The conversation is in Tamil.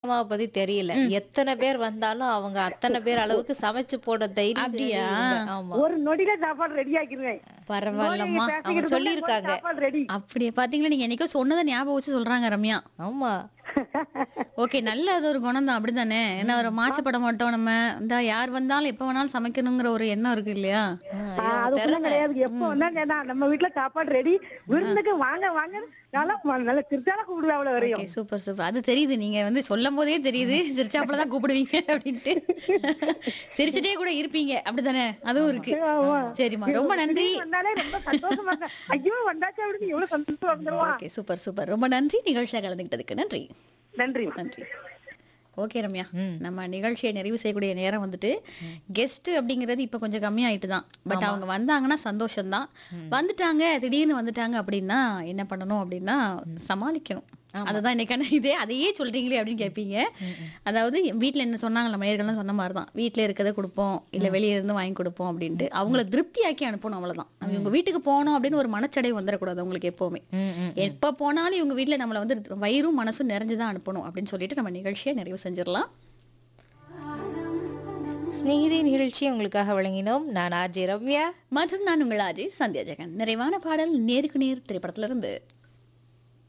அம்மாவை பத்தி தெரியல எத்தனை பேர் வந்தாலும் அவங்க அத்தனை பேர் அளவுக்கு சமைச்சு போட தைரியம் அப்படியா? இவங்க. ஆமா ஒரு நொடியில சாப்பாடு ரெடி ஆக்கிருவேன் பரவாயில்லம்மா அவங்க சொல்லியிருக்காங்க. சாப்பாடு ரெடி அப்படியே பாத்தீங்களா நீங்க என்னைக்கோ சொன்னதை ஞாபகம் வச்சு சொல்றாங்க ரம்யா ஆமா ஓகே நல்ல அது ஒரு குணம் தான் அப்படிதானே என்ன ஒரு மாசுபட மாட்டோம் நம்ம இந்த யார் வந்தாலும் எப்ப வேணாலும் சமைக்கணுங்கிற ஒரு எண்ணம் இருக்கு இல்லையா ஆ, ஆ, இவங்க அதுக்குள்ள திறமை. கிடையாது எப்ப வந்தா கேட்டா நம்ம வீட்டுல சாப்பாடு ரெடி விருந்துக்கு வாங்க வாங்க நல்லா நல்ல திருச்சால கூப்பிடுவேன் அவ்வளவு வரையும் ஓகே சூப்பர் சூப்பர் அது தெரியுது நீங்க வந்து சொல்லும் போதே தெரியுது சிரிச்சாப்புல தான் கூப்பிடுவீங்க அப்படின்ட்டு சிரிச்சுட்டே கூட இருப்பீங்க அப்படிதானே அதுவும் இருக்கு ஆமா. சரிம்மா ரொம்ப நன்றி வந்தாலே ரொம்ப சந்தோஷமா இருக்கேன் ஐயோ வந்தாச்சு அப்படின்னு எவ்வளவு சந்தோஷமா வந்துருவா ஓகே சூப்பர் சூப்பர் ரொம்ப நன்றி நிகழ்ச்சியில கலந்துக்கிட்டதுக்கு நன்றி நன்றி நன்றி ஓகே ரம்யா ம். நம்ம நிகழ்ச்சியை நிறைவு செய்யக்கூடிய நேரம் வந்துட்டு கெஸ்ட் அப்படிங்கிறது இப்போ கொஞ்சம் கம்மியாயிட்டு தான் பட் அவங்க வந்தாங்கன்னா சந்தோஷம்தான் வந்துட்டாங்க திடீர்னு வந்துட்டாங்க அப்படின்னா என்ன பண்ணணும் அப்படின்னா சமாளிக்கணும் அதுதான் இன்னைக்கான இதே அதையே சொல்றீங்களே அப்படின்னு கேட்பீங்க அதாவது வீட்டில் என்ன சொன்னாங்க நம்ம நேர்கள்லாம் சொன்ன மாதிரி தான் வீட்டில் இருக்கிறத கொடுப்போம் இல்லை வெளியே இருந்து வாங்கி கொடுப்போம் அப்படின்ட்டு அவங்கள திருப்தியாக்கி அனுப்பணும் அவ்வளவுதான் இவங்க வீட்டுக்கு போகணும் அப்படின்னு ஒரு மனச்சடை வந்துடக்கூடாது அவங்களுக்கு எப்பவுமே ம், ம். எப்ப போனாலும் இவங்க வீட்ல நம்மள வந்து வயிறும் மனசும் நிறைஞ்சுதான் அனுப்பணும் அப்படின்னு சொல்லிட்டு நம்ம நிகழ்ச்சியை நிறைவு செஞ்சிடலாம் சிநேகிதி நிகழ்ச்சி உங்களுக்காக வழங்கினோம் நான் ஆர்ஜே ரம்யா மற்றும் நான் உங்கள் ஆஜி சந்தியா ஜெகன் நிறைவான பாடல் நேருக்கு நேர் திரைப்படத்துல இருந்து